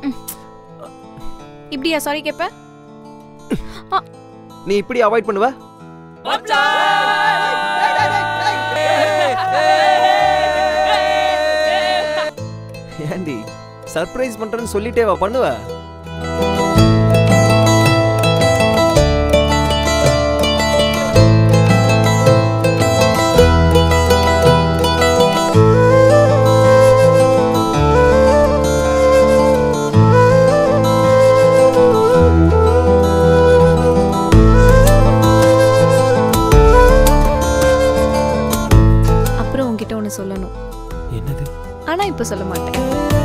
இப்படியா சாரி கேப்ப நீ இப்படி அவாய்ட் பண்ணுவ ஏண்டி சர்ப்ரைஸ் பண்றேன்னு சொல்லிட்டே வா பண்ணுவ அப்புறம் உன்கிட்ட ஒன்று சொல்லணும் என்னது ஆனா இப்ப சொல்ல மாட்டேன்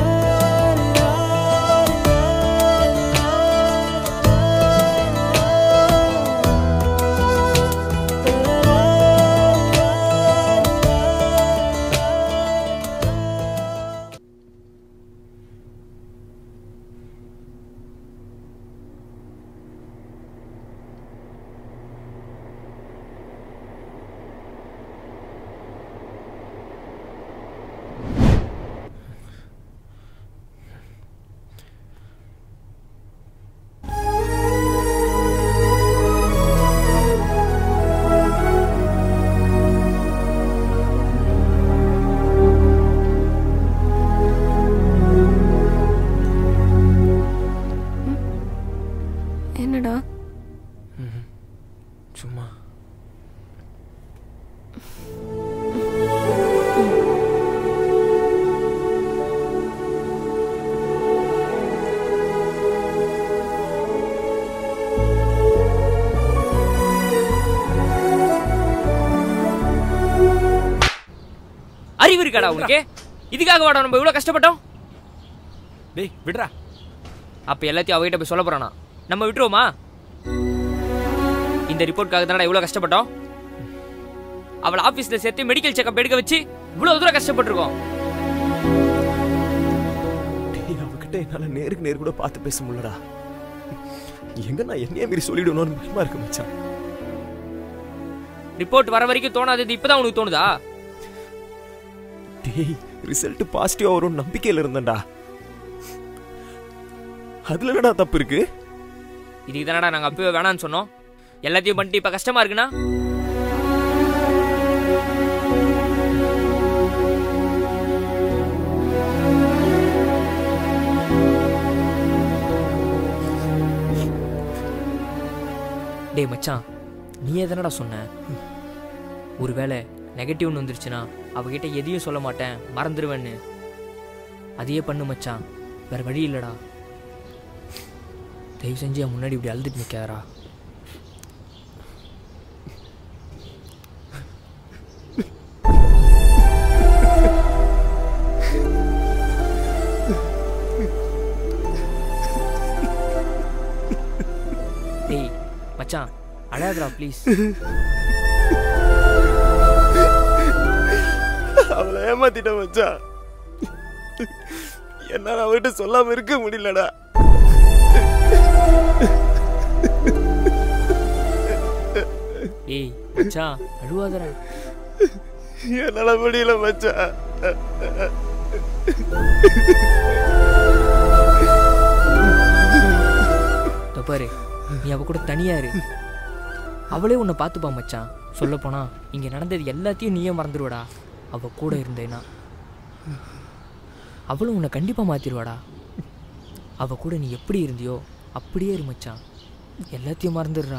என்னடா சும்மா அறிவு இருக்காடா உனக்கு இதுக்காக வாடா நம்ம இவ்வளோ கஷ்டப்பட்டோம் டேய் விடுறா அப்போ எல்லாத்தையும் அவகிட்ட போய் சொல்ல போறானா நம்ம விட்டுருவோமா இந்த ரிப்போர்ட்காக தானடா இவ்வளோ கஷ்டப்பட்டோம் அவளை ஆஃபீஸில் சேர்த்து மெடிக்கல் செக்கப் எடுக்க வச்சு இவ்வளோ தூரம் கஷ்டப்பட்டிருக்கோம் டேய் அவகிட்ட என்னால நேருக்கு நேர் கூட பார்த்து பேச முடியலடா எங்க நான் என்னைய மீறி சொல்லிடணும்னு பயமா இருக்கு மச்சான் ரிப்போர்ட் வர வரைக்கும் தோணாதது இப்பதான் உனக்கு தோணுதா டேய் ரிசல்ட் பாசிட்டிவா வரும் நம்பிக்கையில இருந்தேன்டா அதுல என்னடா தப்பு இருக்கு இதுக்கு தானடா நாங்கள் அப்பவே வேணாம்னு சொன்னோம் எல்லாத்தையும் பண்ணிட்டு இப்போ கஷ்டமா இருக்குன்னா டேய் மச்சான் நீ எதனடா சொன்ன ஒருவேளை நெகட்டிவ்னு வந்துருச்சுன்னா அவகிட்ட எதையும் சொல்ல மாட்டேன் மறந்துடுவேன்னு அதையே பண்ணு மச்சான் வேற வழி இல்லடா தயவு செஞ்சு என் முன்னாடி இப்படி அழுதுட்டு நிற்காதடா டேய் மச்சான் அழாதடா ப்ளீஸ் அவளை ஏமாத்திட்ட மச்சான் என்னால அவகிட்ட சொல்லாம இருக்க முடியலடா டேய் மச்சான் அழுவாதடா என்னால முடியல மச்சான் இதோ பாரு நீ அவ கூட தனியா இரு அவளே உன்னை பார்த்துப்பா மச்சான் சொல்ல போனா இங்க நடந்தது எல்லாத்தையும் நீயே மறந்துடுவடா அவ கூட இருந்தேனா அவளும் உன்னை கண்டிப்பா மாத்திடுவாடா அவ கூட நீ எப்படி இருந்தியோ அப்படியே இரு மச்சான் எல்லாத்தையும் மறந்துடுறா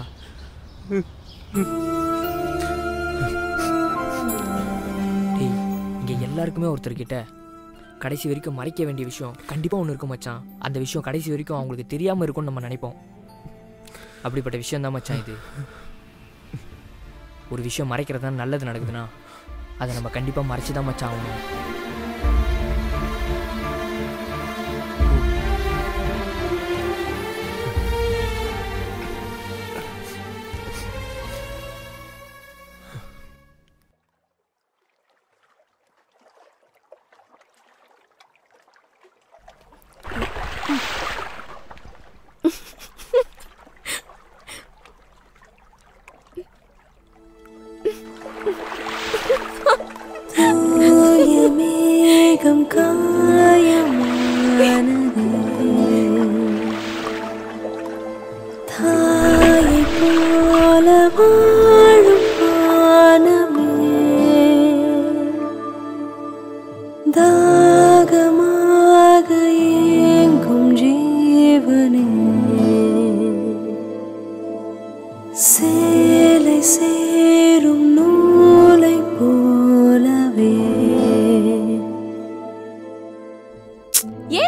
டேய் இங்க எல்லாருக்குமே ஒருத்தர்கிட்ட கடைசி வரைக்கும் மறைக்க வேண்டிய விஷயம் கண்டிப்பா ஒன்று இருக்கும் மச்சான் அந்த விஷயம் கடைசி வரைக்கும் அவங்களுக்கு தெரியாம இருக்கும்னு நம்ம நினைப்போம் அப்படிப்பட்ட விஷயம் தான் மச்சான் இது ஒரு விஷயம் மறைக்கிறது தான் நல்லது நடக்குதுன்னா அதை நம்ம கண்டிப்பா மறைச்சு தான் மச்சான் ஆகணும் மேகம் காயமானது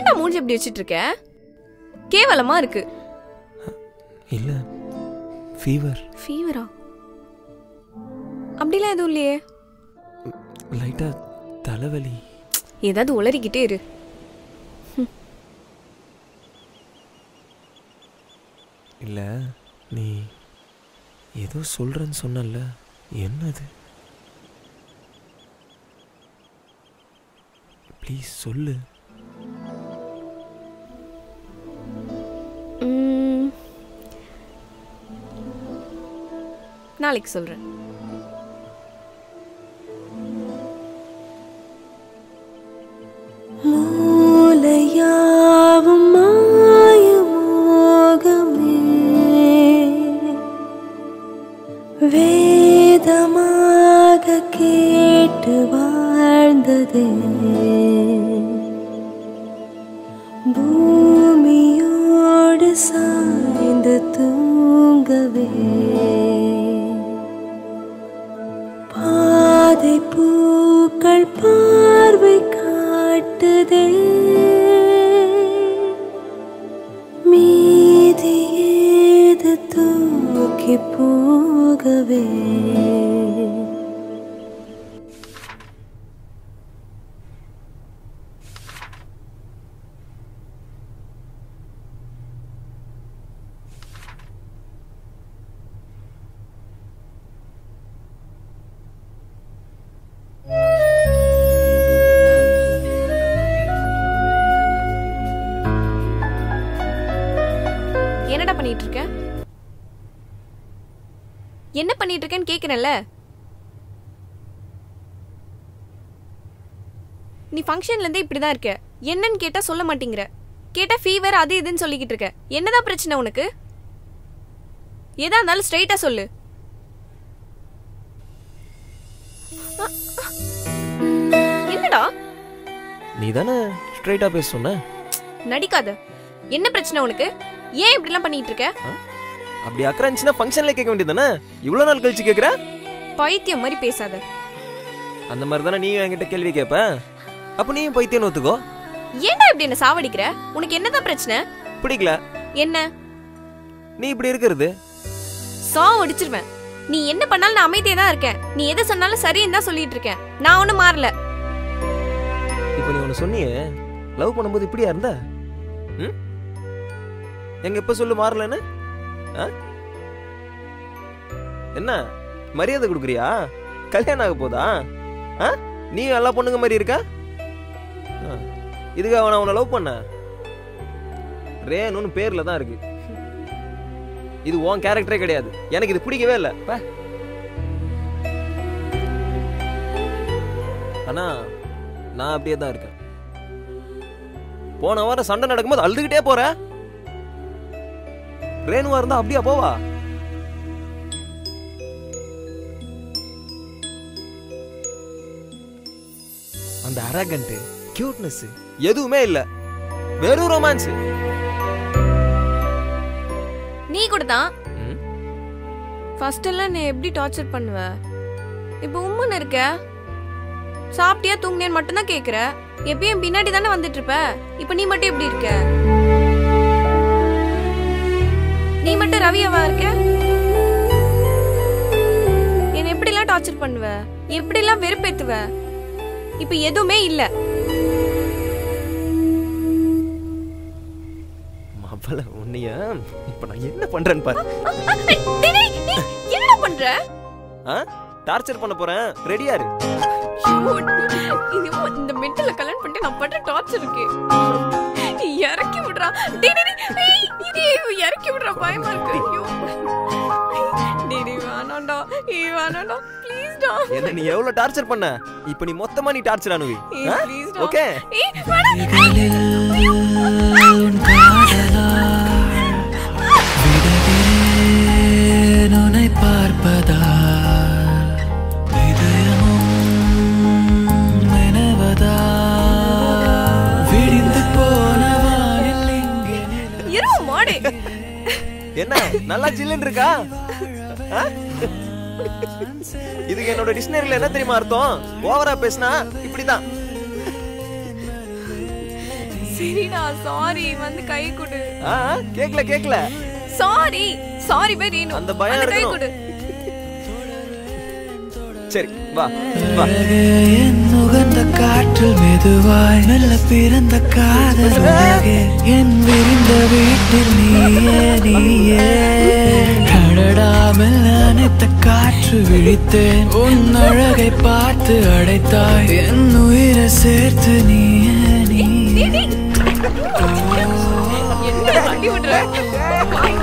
ஏன்டா மூஞ்சி இப்படி வச்சிட்டு இருக்க கேவலமா இருக்கு இல்ல ஃபீவர் ஃபீவரா அப்படிலாம் எதுவும் இல்லையே லைட்டா தலைவலி ஏதாவது உளறிக்கிட்டே இரு இல்ல நீ ஏதோ சொல்றேன்னு சொன்னல என்னது ப்ளீஸ் சொல்லு ம். நாளைக்கு சொல்றேன் மூலையாவும் மாயமோகமே வேதமாக கேட்டு வாழ்ந்ததே பூமியோடு சாய்ந்து தூங்கவே பாதை பூக்கள் பார்வை காட்டுதே மீதி ஏது தூக்கி போகவே என்னடா பண்ணிட்டு இருக்க என்ன பண்ணிட்டு இருக்கேன்னு கேக்குறேன்ல நீ ஃபங்க்ஷன்ல இருந்தே இப்படிதான் இருக்க என்னன்னு கேட்டா சொல்ல மாட்டேங்கிற கேட்டா ஃபீவர் அது இதுன்னு சொல்லிக்கிட்டு இருக்க என்னதான் பிரச்சனை உனக்கு எதா இருந்தாலும் ஸ்ட்ரைட்டா சொல்லு அ- அ- என்னடா நீ தானே ஸ்ட்ரைட்டா பேச சொன்ன நடிக்காத என்ன பிரச்சனை உனக்கு ஏன் இப்படிலாம் பண்ணிட்டு இருக்க அப்படி அக்கறை இருந்துச்சுன்னா ஃபங்க்ஷன்ல கேட்க வேண்டியது தானே இவ்வளோ நாள் கழிச்சு கேட்குற பைத்தியம் மாதிரி பேசாத அந்த மாதிரி தானே நீயும் என்கிட்ட கேள்வி கேட்ப அப்போ நீயும் பைத்தியம் ஒத்துக்கோ ஏன்டா இப்படி என்ன சாவடிக்கிற உனக்கு என்னதான் பிரச்சனை பிடிக்கல என்ன நீ இப்படி இருக்கிறது சாவ் அடிச்சிருவேன் நீ என்ன பண்ணாலும் நான் அமைதியா தான் இருக்கேன் நீ எதை சொன்னாலும் சரின்னு தான் சொல்லிட்டு இருக்கேன் நான் ஒண்ணும் மாறல இப்போ நீ ஒன்று சொன்னியே லவ் பண்ணும்போது இப்படியா இருந்த ம் எங்க எப்ப சொல்லு மாறலன்னு ஆ? என்ன மரியாதை கொடுக்குறியா கல்யாணம் ஆக போதா ஆ? நீ எல்லா பொண்ணுங்க மாதிரி இருக்க ஆ. இதுக்காக நான் உன்னை லவ் பண்ண ரேணுன்னு பேர்ல தான் இருக்கு இது உன் கேரக்டரே கிடையாது எனக்கு இது பிடிக்கவே இல்லை பே. ஆனா நான் அப்படியே தான் இருக்கேன் போன வாரம் சண்டை நடக்கும்போது அழுதுகிட்டே போற ரேணுவா இருந்தா அப்படியா போவா அந்த அரகண்ட் கியூட்னஸ் எதுவுமே இல்ல வெறும் ரொமான்ஸ் நீ கூட தான் ஃபர்ஸ்ட் எல்லாம் நீ எப்படி டார்ச்சர் பண்ணுவ இப்போ உம்மன் இருக்க சாப்பிட்டியா தூங்கினேன்னு மட்டும் தான் கேக்குற எப்பயும் பின்னாடி தானே வந்துட்டு இருப்ப இப்போ நீ மட்டும் எப்படி இருக்க நீ மட்டும் ரவியவா இருக்க என்ன எப்படிலாம் டார்ச்சர் பண்ணுவ எப்படிலாம் வெறுப்பேத்துவ இப்போ எதுவுமே இல்ல அவள உன்னைய இப்ப நான் என்ன பண்றேன்னு பாரு டேய், டேய், டேய், என்னடா பண்ற டார்ச்சர் பண்ண போறேன் ரெடியா இரு ஐயோ, இது இந்த மென்டல கல்யாணம் பண்ணிட்டு நான் பண்ற டார்ச்சர் இருக்கு இறக்கி விடுறா டேய் டேய் டேய், ஏய், இது இறக்கி விடுறா பயமா இருக்கு ஐயோ டேய் டேய் வேணாம்டா ஏய் வேணாம்டா ப்ளீஸ் டா என்ன நீ எவ்வளவு டார்ச்சர் பண்ண இப்ப நீ மொத்தமா நீ டார்ச்சர் அனுவி ஏய் ப்ளீஸ் டா ஓகே ஏய் வேணாம் விடுகிறேன் உன்னை பார்ப்பதால் இதயமும் நினைவதால் விடிந்து போன வானில் இங்கே நிலவு இரு மாடு என்ன நல்லா ஜில்லுன்னு இருக்கா ஆ? இதுக்கு என்னோட டிக்ஷனரியில என்ன தெரியுமா அர்த்தம் ஓவரா பேசினா இப்படிதான் சரிடா சாரி வந்து கை கொடு ஆ கேக்கல கேக்கல சாரி சாரி பை ரீனு அந்த பயம் கை இருக்கணும். கொடு சரி வா வா அழகே என் உகந்த காற்றில் மெதுவாய் மெல்ல பிறந்த காதல் உலகே என் விரிந்த வீட்டில் நீயே நீயே அடடாமல் அனைத்த காற்று விழித்தேன் உன் அழகை பார்த்து அடைத்தாய் என் உயிரை சேர்த்து நீயே நீயே என்ன அடி விடுற வாங்க.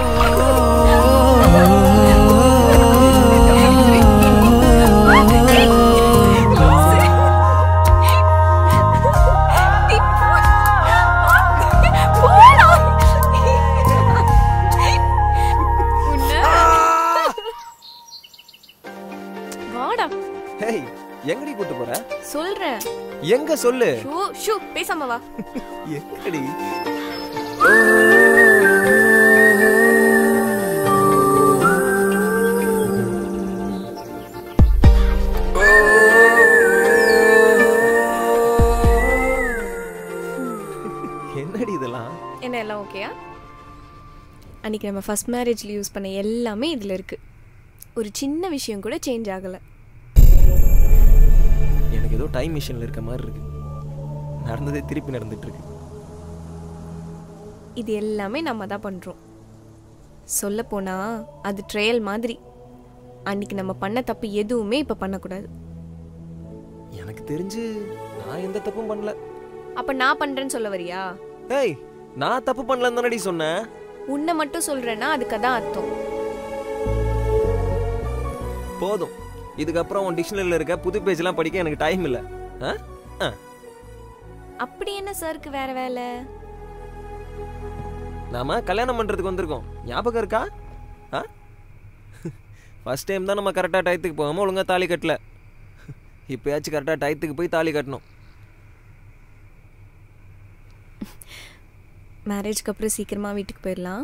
போடா. உன்னை- வாடா ஹேய் எங்கடி கூட்டு போற சொல்றேன் எங்க சொல்லு ஷூ ஷூ பேசாம வா எங்கடி என்னடி இதெல்லாம் என்ன எல்லாம் ஓகேயா அன்னைக்கு நம்ம ஃபர்ஸ்ட் மேரேஜ்ல யூஸ் பண்ண எல்லாமே இதுல இருக்கு ஒரு சின்ன விஷயம் கூட சேஞ்ச் ஆகல எனக்கு ஏதோ டைம் மிஷின்ல இருக்க மாதிரி இருக்கு நடந்ததே திருப்பி நடந்துட்டு இருக்கு இது எல்லாமே நம்ம தான் பண்றோம் சொல்ல போனா அது ட்ரையல் மாதிரி அன்னைக்கு நம்ம பண்ண தப்பு எதுவுமே இப்ப பண்ணக்கூடாது எனக்கு தெரிஞ்சு நான் எந்த தப்பும் பண்ணல அப்ப நான் பண்றேன்னு சொல்ல வரியா ஏய் நான் தப்பு பண்ணலன்னு தானடி சொன்னேன் உன்னை மட்டும் சொல்றேன்னா அதுக்கு தான் அர்த்தம் போதும் இதுக்கப்புறம் உன் டிக்ஷனரியில் இருக்க புது பேஜ்லாம் படிக்க எனக்கு டைம் இல்லை ஆ ஆ அப்படி என்ன சாருக்கு வேற வேலை நாம கல்யாணம் பண்ணுறதுக்கு வந்திருக்கோம் ஞாபகம் இருக்கா ஆ ஃபர்ஸ்ட் டைம் தான் நம்ம கரெக்டாக டயத்துக்கு போகாமல் ஒழுங்கா தாலி கட்டல இப்போயாச்சும் கரெக்டாக டயத்துக்கு போய் தாலி கட்டணும் மேரேஜ்க்கு அப்புறம் சீக்கிரமா வீட்டுக்கு போயிடலாம்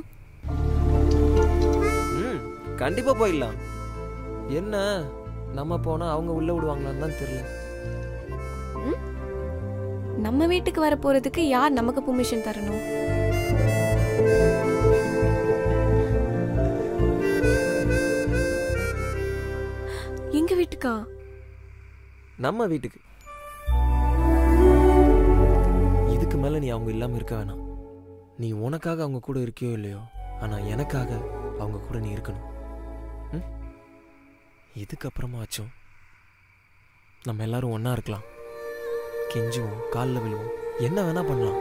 ம் கண்டிப்பாக போயிடலாம் என்ன நம்ம போனால் அவங்க உள்ளே விடுவாங்களான்னு தான் தெரியல நம்ம வீட்டுக்கு வர போறதுக்கு யார் நமக்கு பெர்மிஷன் தரணும் எங்க வீட்டுக்கா நம்ம வீட்டுக்கு இதுக்கு மேலே நீ அவங்க இல்லாமல் இருக்க வேணாம் நீ உனக்காக அவங்க கூட இருக்கியோ இல்லையோ ஆனால் எனக்காக அவங்க கூட நீ இருக்கணும் ம்? இதுக்கப்புறமாச்சும் நம்ம எல்லாரும் ஒன்றா இருக்கலாம் கெஞ்சுவோம் காலில் விழுவோம் என்ன வேணா பண்ணலாம்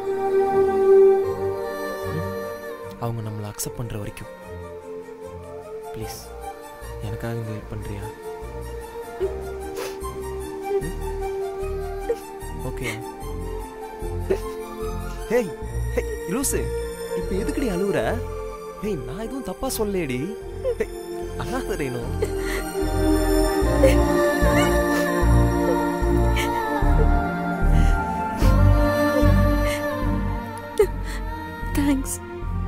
ம்? அவங்க நம்மளை அக்செப்ட் பண்ணுற வரைக்கும் ப்ளீஸ் எனக்காக இங்கே வெயிட் பண்ணுறியா ஓகே ஹேய் ஹேய் லூசு இப்போ எதுக்குடி அழுவுற ஹேய் நான் எதுவும் தப்பா சொல்லேடி ஹேய், அழாத ரேணு தேங்க்ஸ்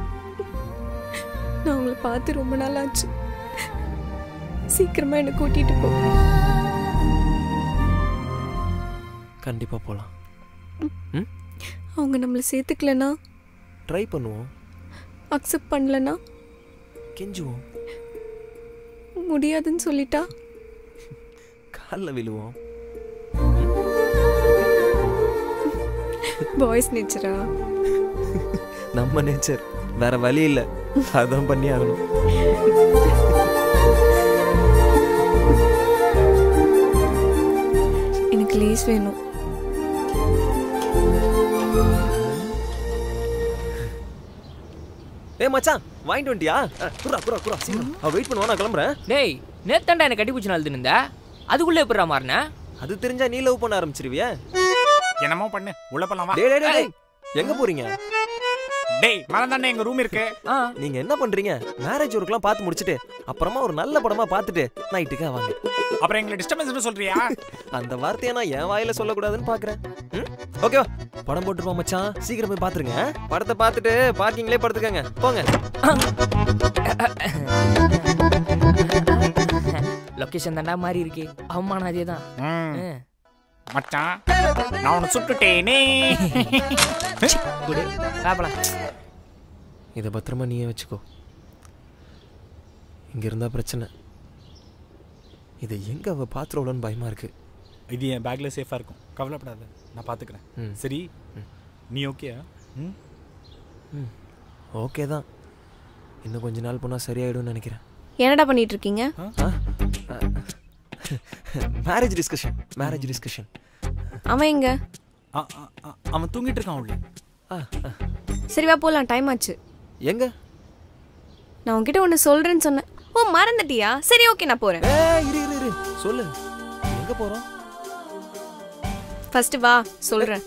நான் உங்களை பார்த்து ரொம்ப நாள் ஆச்சு சீக்கிரமா என்னை கூட்டிட்டு போ கண்டிப்பா போலாம் ம் அவங்க நம்மளை சேர்த்துக்கலனா ட்ரை பண்ணுவோம் அக்செப்ட் பண்ணலனா கெஞ்சுவோம் முடியாதுன்னு சொல்லிட்டா காலில் விழுவோம் பாய்ஸ் நேச்சரா நம்ம நேச்சர் வேற வழி இல்லை அதான் பண்ணி ஆகணும் எனக்கு லேஸ் வேணும் ஏய் மச்சான் வாங்கிட்டு வந்துட்டியா அஹ், குர்ரா குர்ரா குர்ரா சீக்கிரம் அவ வெயிட் பண்ணுவா நான் கிளம்புறேன் டேய் நேத்தாண்டா எனக்கு கட்டி பிடிச்சி அழுதுன்னு இருந்த அதுக்குள்ளே எப்படிடா மாறின அது தெரிஞ்சா நீ லவ் பண்ண ஆரம்பிச்சிருவியா என்னமோ பண்ணு உள்ள போலாம் வா டேய் டேய், டேய் டேய். எங்க போறீங்க டேய் மறந்தாண்டே எங்க ரூம் இருக்கு ஆ நீங்க என்ன பண்றீங்க மேரேஜ் ஒர்க்லாம் பார்த்து முடிச்சிட்டு அப்புறமா ஒரு நல்ல படமா பார்த்துட்டு நைட்டுக்கா வாங்க அப்புறம் எங்களை டிஸ்டர்பன்ஸ் சொல்றியா அந்த வார்த்தையை நான் என் வாயில சொல்லக்கூடாதுன்னு பாக்குறேன் ம்? ஓகேவா படம் போட்டுருப்போம் மச்சான் சீக்கிரம் போய் பாத்துருங்க படத்தை பார்த்துட்டு பார்க்கிங்லேயே படுத்துக்கங்க போங்க லொக்கேஷன் தாண்டா மாறி இருக்கு அவமானம் அதே தான் ம். மச்சான் நான் உன்னை சுட்டுட்டேனே குடு சாப்பிடலாம் இதை பத்திரமா நீயே வச்சுக்கோ இங்கே இருந்தால் பிரச்சனை இதை எங்கே அவள் பாத்திரம்லன்னு பயமாக இருக்கு இது என் பேக்ல சேஃபா இருக்கும் கவலைப்படாத நான் ம். பாத்துக்கிறேன் சரி நீ ஓகே ம் ஓகே தான் இன்னும் கொஞ்ச நாள் போனால் சரியாயிடும்னு நினைக்கிறேன் என்னடா பண்ணிட்டு இருக்கீங்க மேரேஜ் டிஸ்கஷன் மேரேஜ் டிஸ்கஷன் அவன் எங்க ஆ, ஆ, ஆ, அவன் தூங்கிட்டு இருக்கான் உள்ள சரி வா போலாம் டைம் ஆச்சு எங்க நான் உன்கிட்ட ஒன்று சொல்றேன்னு சொன்னேன் ஓ மறந்துட்டியா சரி ஓகே நான் போறேன் ஏ இரு இரு இரு சொல்லு எங்கே போகிறோம் ஃபர்ஸ்ட் வா சொல்றேன்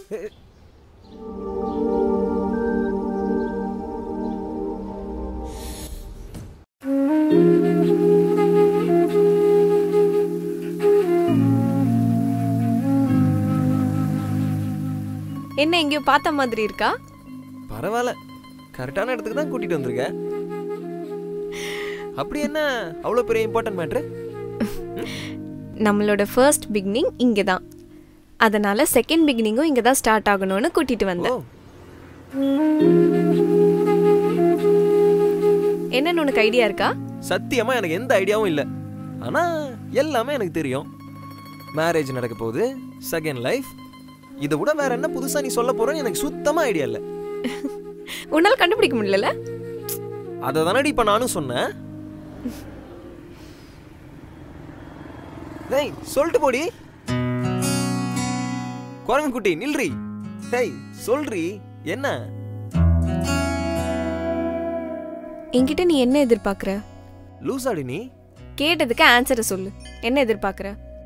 என்ன எங்கேயோ பார்த்த மாதிரி இருக்கா பரவாயில்ல கரெக்டான இடத்துக்கு தான் கூட்டிகிட்டு வந்திருக்க அப்படி என்ன அவ்வளோ பெரிய இம்பார்ட்டன்ட் மேட்ரு நம்மளோட ஃபர்ஸ்ட் பிகினிங் இங்கே தான் அதனால செகண்ட் பிகினிங்கும் இங்கே தான் ஸ்டார்ட் ஆகணும்னு கூட்டிட்டு ஓ வந்தேன் என்னன்னு உனக்கு ஐடியா இருக்கா சத்தியமா எனக்கு எந்த ஐடியாவும் இல்லை ஆனா எல்லாமே எனக்கு தெரியும் மேரேஜ் நடக்க போகுது செகண்ட் லைஃப் இதை விட வேற என்ன புதுசா நீ சொல்ல போறேன்னு எனக்கு சுத்தமா ஐடியா இல்லை உன்னால கண்டுபிடிக்க முடியல அதை தானடி இப்ப நானும் சொன்னேன் டேய் சொல்லிட்டு போடி குரங்கு குட்டி நில்றி டேய் சொல்றி என்ன என்கிட்ட நீ என்ன எதிர்பார்க்குற லூசாடி நீ கேட்டதுக்கு ஆன்சரை சொல்லு என்ன எதிர்பார்க்குற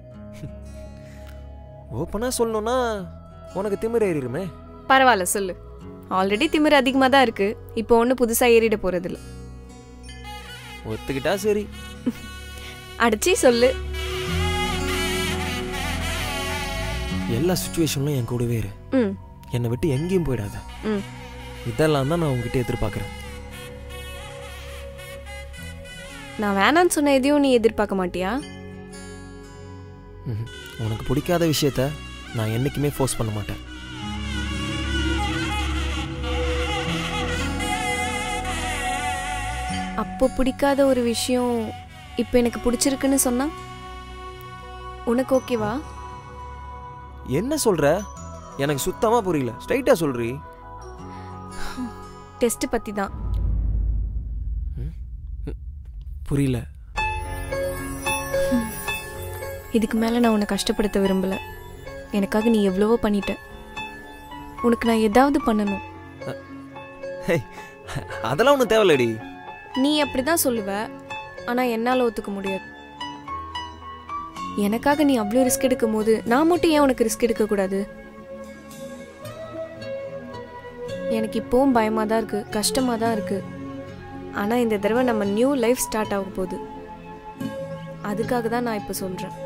ஓப்பனா சொல்லணும்னா உனக்கு திமிர ஏறிடுமே பரவாயில்ல சொல்லு ஆல்ரெடி திமிரு அதிகமாக தான் இருக்கு இப்போ ஒன்றும் புதுசாக ஏறிட போறதில்ல ஒத்துக்கிட்டா சரி அடிச்சு சொல்லு எல்லா சுச்சுவேஷன்லும் என் கூடவே இரு ம் என்னை விட்டு எங்கேயும் போயிடாத ம் இதெல்லாம் தான் நான் உங்ககிட்ட எதிர்பார்க்குறேன் நான் வேணான்னு சொன்ன எதையும் நீ எதிர்பார்க்க மாட்டியா ம்ஹும். உனக்கு பிடிக்காத விஷயத்த நான் என்னைக்குமே ஃபோர்ஸ் பண்ண மாட்டேன் அப்போ பிடிக்காத ஒரு விஷயம் இப்போ எனக்கு பிடிச்சிருக்குன்னு சொன்னா உனக்கு ஓகேவா என்ன சொல்ற எனக்கு சுத்தமா புரியல ஸ்ட்ரைட்டா சொல்றி டெஸ்ட் பற்றி தான் புரியல இதுக்கு மேலே நான் உன்னை கஷ்டப்படுத்த விரும்பல எனக்காக நீ எவ்வளவோ பண்ணிட்ட உனக்கு நான் ஏதாவது பண்ணணும் ஹே, அதெல்லாம் ஒன்றும் தேவையில்லடி நீ அப்படிதான் சொல்லுவ ஆனா என்னால ஒத்துக்க முடியாது எனக்காக நீ அவ்வளோ ரிஸ்க் எடுக்கும் போது நான் மட்டும் ஏன் உனக்கு ரிஸ்க் எடுக்க கூடாது எனக்கு இப்போவும் பயமா தான் இருக்கு கஷ்டமா தான் இருக்கு ஆனா இந்த தடவை நம்ம நியூ லைஃப் ஸ்டார்ட் ஆக போகுது அதுக்காக தான் நான் இப்போ சொல்றேன்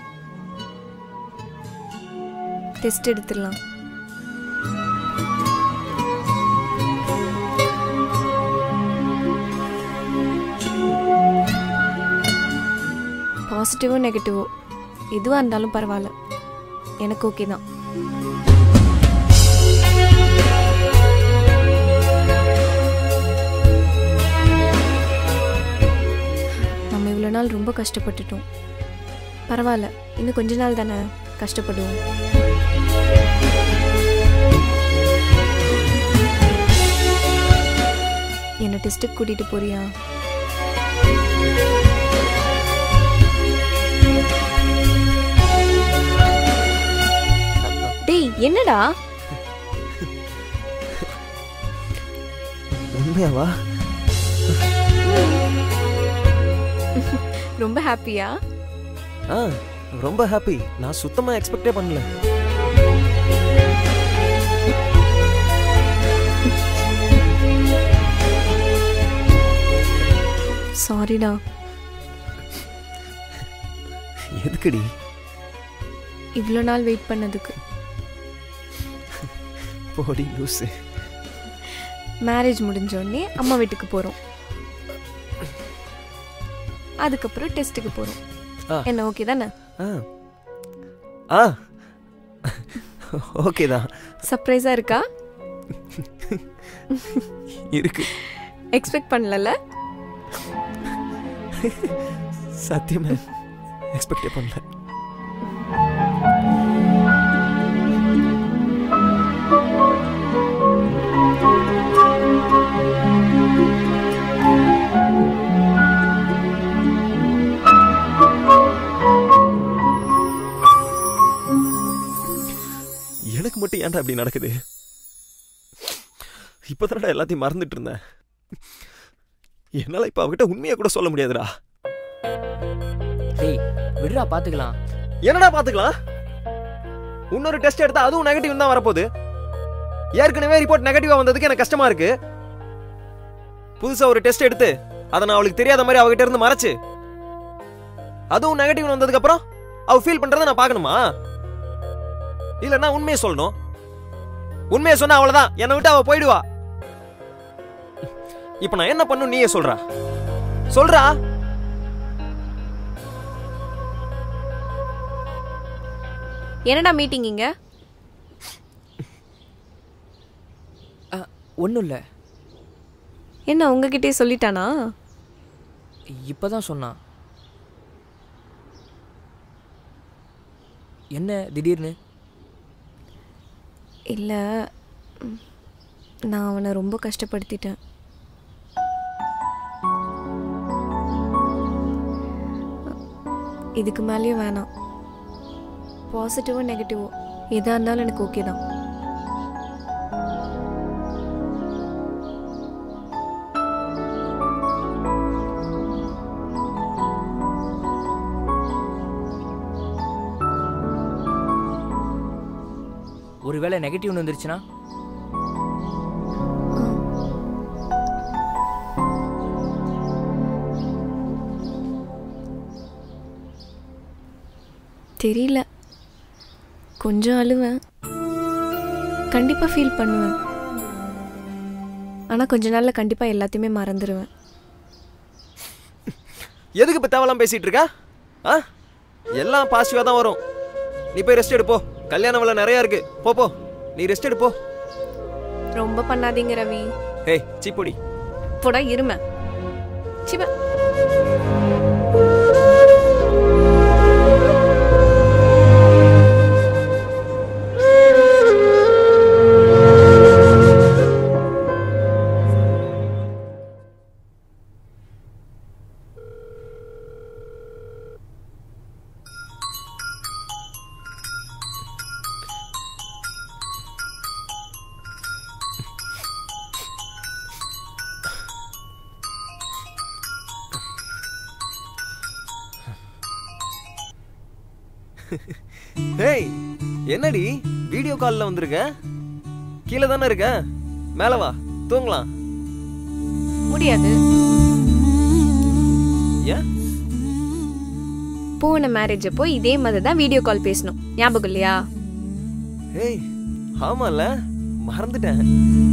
டெஸ்ட் எடுத்துடலாம் பாசிட்டிவோ நெகட்டிவோ எதுவாக இருந்தாலும் பரவாயில்ல எனக்கு ஓகே தான் நம்ம இவ்வளோ நாள் ரொம்ப கஷ்டப்பட்டுட்டோம் பரவாயில்ல இன்னும் கொஞ்ச நாள் தானே கஷ்டப்படுவோம் என்னை டெஸ்ட்டுக்கு கூட்டிகிட்டு போறியா டேய் என்னடா உண்மையாவா ரொம்ப ஹாப்பியா ஆ ரொம்ப ஹாப்பி நான் சுத்தமா எக்ஸ்பெக்டே பண்ணல சாரிடா எதுக்குடி இவ்வளோ நாள் வெயிட் பண்ணதுக்கு போடி லூசு மேரேஜ் முடிஞ்ச உடனே அம்மா வீட்டுக்கு போகிறோம் அதுக்கப்புறம் டெஸ்ட்டுக்கு போகிறோம் ஆ. என்ன ஓகே தானே ஆ ஆ ஓகே தான் சர்ப்ரைஸா இருக்கா இருக்கு எக்ஸ்பெக்ட் பண்ணலல சத்தியமே எக்ஸ்பெக்டே பண்ணல எனக்கு மட்டும் ஏன்டா இப்படி நடக்குது இப்போதானடா எல்லாத்தையும் மறந்துட்டு இருந்தேன் என்னால இப்ப அவகிட்ட உண்மையை கூட சொல்ல முடியாதுடா டேய் விடுறா பார்த்துக்கலாம் என்னடா பாத்துக்கலாம் இன்னொரு டெஸ்ட் எடுத்தா அதுவும் நெகட்டிவ் தான் வரப்போகுது ஏற்கனவே ரிப்போர்ட் நெகட்டிவா வந்ததுக்கு எனக்கு கஷ்டமா இருக்கு புதுசா ஒரு டெஸ்ட் எடுத்து அதை நான் அவளுக்கு தெரியாத மாதிரி அவகிட்ட இருந்து மறைச்சு அதுவும் நெகட்டிவ் வந்ததுக்கு அப்புறம் அவ ஃபீல் பண்றதை நான் பார்க்கணுமா இல்லைன்னா உண்மையை சொல்லணும் உண்மையை சொன்னா அவ்வளவுதான் என்னை விட்டு அவ போயிடுவா இப்ப நான் என்ன பண்ணும் நீயே சொல்றா சொல்றா என்னடா மீட்டிங் இங்க ஒன்றும் இல்லை என்ன உங்ககிட்டயே சொல்லிட்டானா இப்போ தான் சொன்னான் என்ன திடீர்னு இல்ல ம், நான் அவனை ரொம்ப கஷ்டப்படுத்திட்டேன் இதுக்கு மேலேயும் வேணாம் பாசிட்டிவோ நெகட்டிவோ எதா இருந்தாலும் எனக்கு ஓகே தான் ஒருவேளை நெகட்டிவ்னு வந்துருச்சுன்னா தெரியல கொஞ்சம் அழுவேன் கண்டிப்பாக ஃபீல் பண்ணுவேன் ஆனால் கொஞ்ச நாளில் கண்டிப்பாக எல்லாத்தையுமே மறந்துடுவேன் எதுக்கு இப்போ தேவலாம் பேசிட்டு இருக்க ஆ எல்லாம் பாசிட்டிவாக தான் வரும் நீ போய் ரெஸ்ட் எடுப்போ கல்யாண வேலை நிறையா இருக்கு போ போ நீ ரெஸ்ட் எடுப்போ ரொம்ப பண்ணாதீங்க ரவி ஏய் சீப்பொடி போடா இருமை சிவ ஏய் என்னடி வீடியோ காலில் வந்திருக்க கீழே தானே இருக்க மேலே வா தூங்கலாம் முடியாது ஏன் போன மேரேஜ் அப்போ இதே மாதிரி தான் வீடியோ கால் பேசணும் ஞாபகம் இல்லையா ஏய் ஆமால மறந்துட்டேன்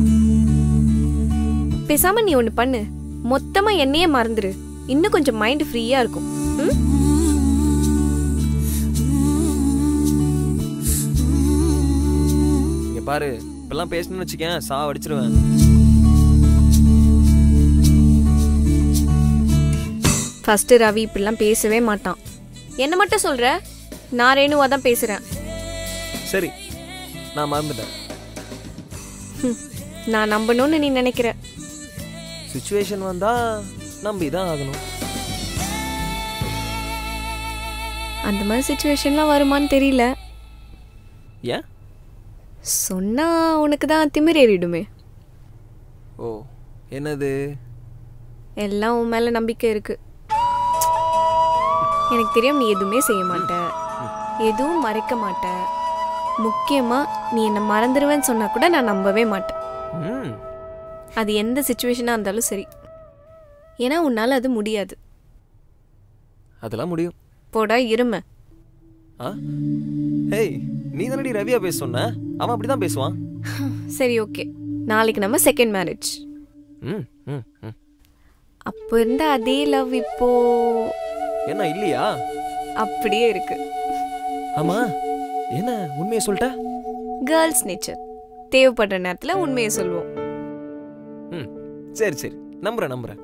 பேசாம நீ ஒன்று பண்ணு மொத்தமா என்னையே மறந்துரு இன்னும் கொஞ்சம் மைண்ட் ஃப்ரீயா இருக்கும் ம்? இங்க பாரு இப்பெல்லாம் பேசணும்னு வச்சுக்கேன் சா அடிச்சிருவேன் ஃபர்ஸ்ட் ரவி இப்படிலாம் பேசவே மாட்டான் என்ன மட்டும் சொல்ற நான் ரேணுவா தான் பேசுறேன் சரி நான் மறந்துட்டேன் ஹம், நான் நம்பணும்னு நீ நினைக்கிற சுச்சுவேஷன் வந்தா நம்பி தான் ஆகணும் அந்த மாதிரி சுச்சுவேஷன்லாம் வருமான்னு தெரியல ஏன் சொன்னா உனக்கு தான் திமிர் ஏறிடுமே ஓ என்னது எல்லாம் உன் மேல நம்பிக்கை இருக்கு எனக்கு தெரியும் நீ எதுவுமே செய்ய மாட்ட எதுவும் மறைக்க மாட்ட முக்கியமா நீ என்னை மறந்துடுவேன்னு சொன்னா கூட நான் நம்பவே மாட்டேன் ம் அது எந்த சுச்சுவேஷனாக இருந்தாலும் சரி ஏன்னா உன்னால அது முடியாது அதெல்லாம் முடியும் போடா இருமை ஆ ஹேய் நீ தானடி ரவியா பேச சொன்ன அவன் அப்படிதான் பேசுவான் சரி ஓகே நாளைக்கு நம்ம செகண்ட் மேரேஜ் ம் ம் ம் அப்போ இருந்த அதே லவ் இப்போ என்ன இல்லையா அப்படியே இருக்கு ஆமா என்ன உண்மையை சொல்லிட்ட கேர்ள்ஸ் நேச்சர் தேவைப்படுற நேரத்துல உண்மையை சொல்லுவோம் ம் சரி சரி நம்புறேன் நம்புறேன்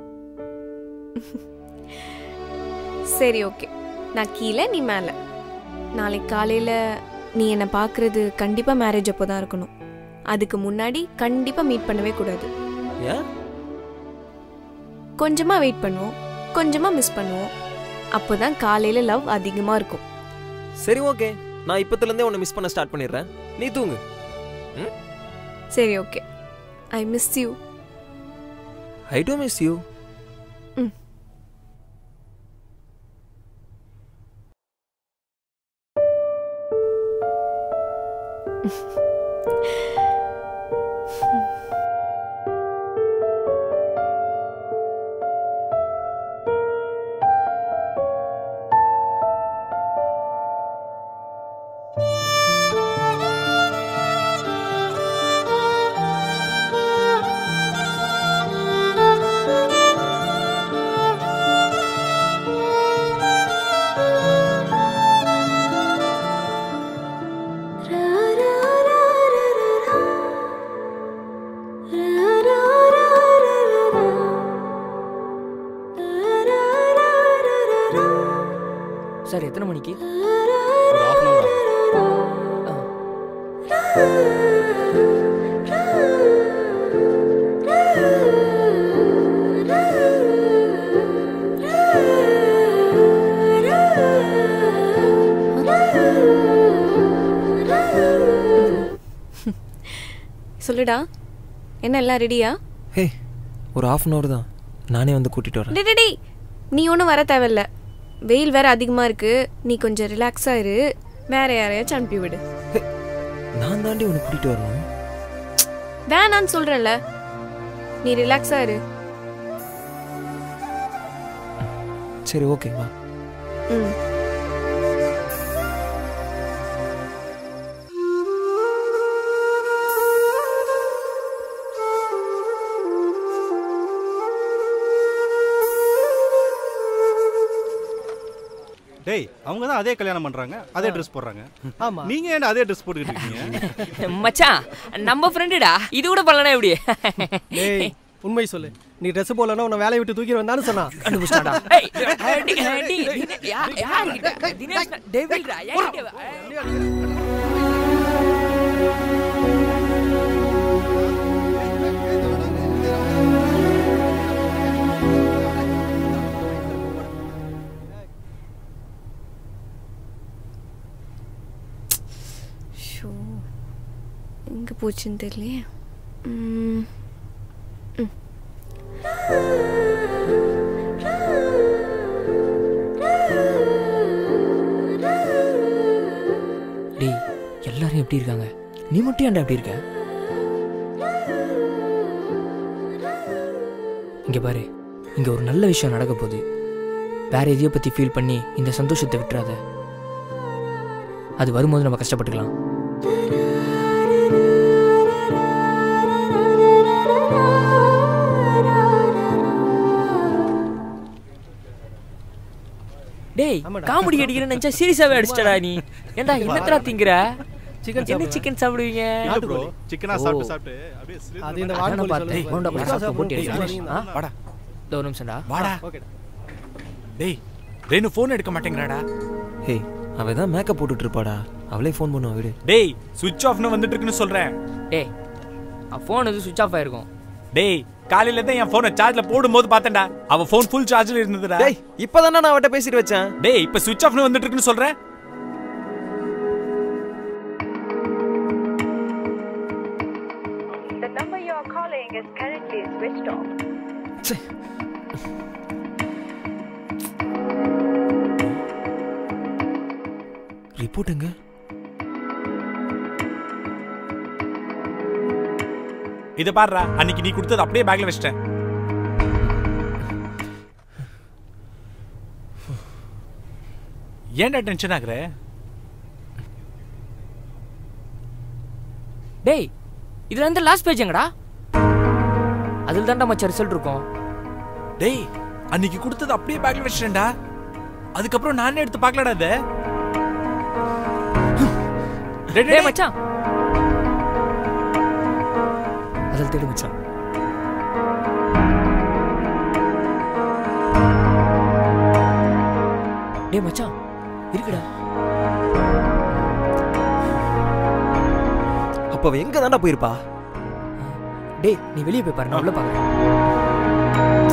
சரி ஓகே நான் கீழே நீ மேலே நாளைக்கு காலையில நீ என்னை பார்க்கறது கண்டிப்பா மேரேஜ் அப்போ தான் இருக்கணும் அதுக்கு முன்னாடி கண்டிப்பா மீட் பண்ணவே கூடாது ஏன் கொஞ்சமா வெயிட் பண்ணுவோம் கொஞ்சமா மிஸ் பண்ணுவோம் அப்போதான் காலையில லவ் அதிகமா இருக்கும் சரி ஓகே நான் இப்பத்துல இருந்தே உன்னை மிஸ் பண்ண ஸ்டார்ட் பண்ணிடுறேன் நீ தூங்கு சரி okay I miss you I do miss you sir எத்தனை மணிக்கு ஒரு half an hour ஆகும். ஆ. சொல்லுடா என்ன எல்லாம் ரெடியா ஹே ஒரு half அன் hour தான் நானே வந்து கூட்டிட்டு வரேன் டேய், டேய் டேய். நீ ஒன்றும் வர தேவையில்ல வெயில் வேற அதிகமா இருக்கு நீ கொஞ்சம் ரிலாக்ஸா இரு வேற யாரையாச்சும் அனுப்பி விடு ஹே, நான் தாண்டி உன்னை கூட்டிட்டு வரணும் வேணான்னு சொல்றேன்ல நீ ரிலாக்ஸா இரு சரி ஓகே வா ம் டேய் அவங்க தான் அதே கல்யாணம் பண்றாங்க அதே ட்ரெஸ் போடுறாங்க ஆமா நீங்க ஏன் அதே ட்ரெஸ் போட்டுக்கிட்டு இருக்கீங்க மச்சான் நம்ம ஃப்ரெண்டுடா இது கூட பண்ணலனா எப்படி டேய் உண்மை சொல்லு நீ ட்ரெஸ் போடலன்னா உன்னை வேலையை விட்டு தூக்கி வந்தான்னு சொன்னா கண்டுபிடிச்சாடா ஏய், ஏய், டி- ஏய், டி- தினே- யா- யாருகிட்ட? தினேஷ் தான் டெவில்டா, யார்கிட்ட? ஏய். ஷோ எங்கே போச்சுன்னு தெரியலையே ம். ம். டேய் எல்லாரும் எப்படி இருக்காங்க நீ மட்டும் ஏன்டா எப்படி இருக்க இங்க பாரு இங்க ஒரு நல்ல விஷயம் நடக்க போகுது வேற எதையோ பத்தி ஃபீல் பண்ணி இந்த சந்தோஷத்தை விட்டுறாத அது வரும்போது நம்ம கஷ்டப்பட்டுக்கலாம் டேய் ஆமாடா. காமெடி அடிக்கிறேன்னு நினைச்சா சீரியஸாவே அடிச்சிட்டடா நீ ஏன்டா என்னத்தடா திங்கிற சிக்கன் என்ன சிக்கன் சாப்பிடுவீங்க இல்ல ப்ரோ சிக்கனா ஓ. சாப்பிட்டு சாப்பிட்டு அப்படியே சிலிர்ந்து அது இந்த அதானே வான்கோழி பார்த்தேன். சொல்லுது. போண்டா போய் விசுவாசா சாப்பிட்டு போட்டு போட்டு எடுத்து வரீங்களா? ஆ? வாடா இதோ ஒரு நிமிஷம்டா வாடா ஓகேடா டேய் ரேணு ஃபோன் எடுக்க மாட்டேங்கிறாடா ஹே அவ தான் மேக்கப் போட்டுட்டு இருப்பாடா அவளே ஃபோன் பண்ணுவா விடு டேய் சுவிட்ச் ஆஃப்னு வந்துட்டு இருக்குன்னு சொல்றேன் டேய் ஃபோன் இது சுவிச் ஆஃப் ஆயிருக்கும் டேய் காலையில தான் என் போனை சார்ஜ்ல போடும்போது பார்த்தேன்டா அவ ஃபோன் ஃபுல் சார்ஜ்ல இருந்ததுடா டேய் இப்பதானே நான் அவட்ட பேசிட்டு வச்சேன் டேய் இப்ப சுவிட்ச் ஆஃப்னு வந்துட்டு இருக்குன்னு சொல்றேன் The number you are calling is currently switched off. ச்சே. ரிப்போர்ட்டுங்க இத பாருடா அன்னைக்கு நீ கொடுத்தது அப்படியே பேக்ல வச்சிட்டேன் ஏன்டா டென்ஷன் ஆகுற டேய் இதுல இருந்து லாஸ்ட் பேஜ் எங்கடா அதில் தான்டா மச்ச ரிசல்ட் இருக்கும் டேய் அன்னைக்கு கொடுத்தது அப்படியே பேக்ல வச்சிட்டேன்டா அதுக்கப்புறம் நானே எடுத்து பார்க்கலடா இத டேய், டேய், டேய் மச்சான் அதில் தேடு மச்சான் டேய் மச்சான் இருக்குடா அப்ப அவ எங்க தாண்டா போயிருப்பா டேய் நீ வெளியே போய் பாரு நான் உள்ள பார்க்குறேன்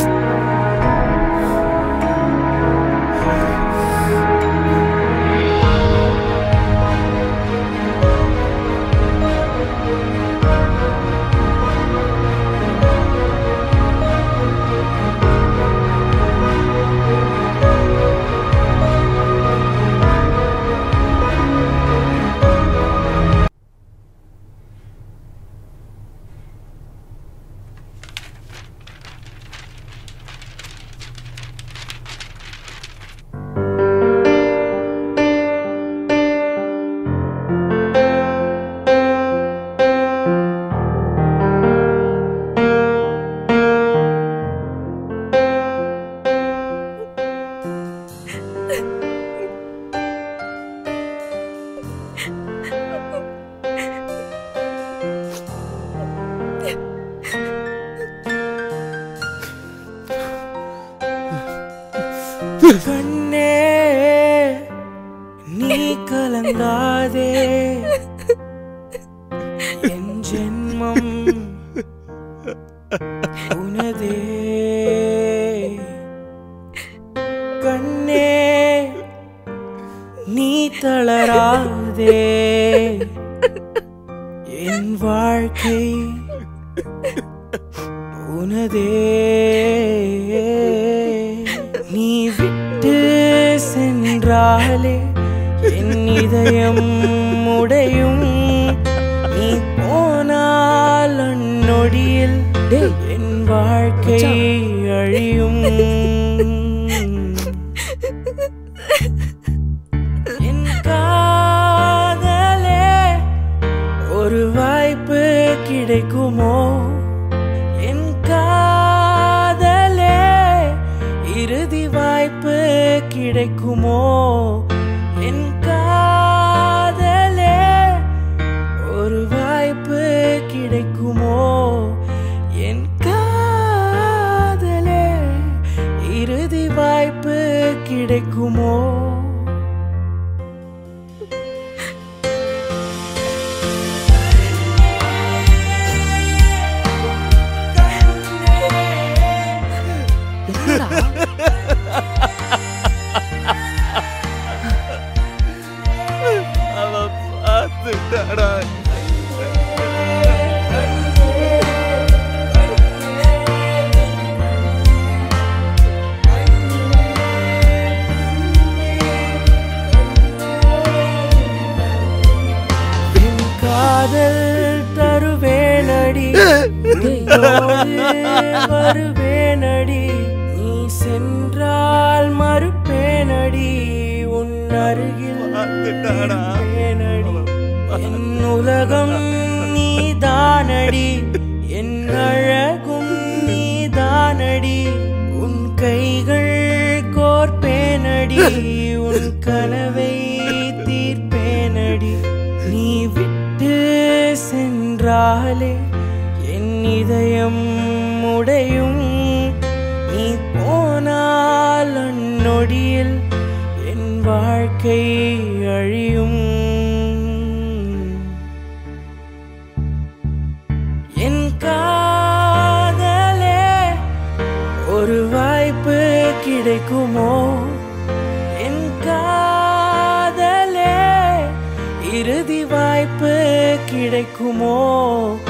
கண்ணே நீ கலங்காதே என் ஜென்மம் உனதே கண்ணே நீ தளராதே என் வாழ்க்கை உனதே நீ விட்டு சென்றாலே என் இதயம் உடையும் நீ போனால் அந்நொடியில் என் வாழ்க்கை அழியும் என் காதலே ஒரு வாய்ப்பு கிடைக்குமோ என் காதலே இறுதி வாய்ப்பு கிடைக்குமோ என் காதலே ஒரு வாய்ப்பு கிடைக்குமோ என் காதலே இறுதி வாய்ப்பு கிடைக்குமோ அவன் பார்த்துட்டாடா என் காதல் தருவேனடி உன்னோடு வருவேனடி நீ சென்றால் மறுப்பேனடி உன் அருகில் இருப்பேனடி என் உலகம் நீதானடி என் அழகும் நீதானடி உன் கைகள் கோர்ப்பேனடி உன் கனவை தீர்ப்பேனடி நீ விட்டு சென்றாலே என் இதயம் உடையும் நீ போனால் அந்நொடியில் என் வாழ்க்கை அழியும் என் காதலே ஒரு வாய்ப்பு கிடைக்குமோ என் காதலே இறுதி வாய்ப்பு கிடைக்குமோ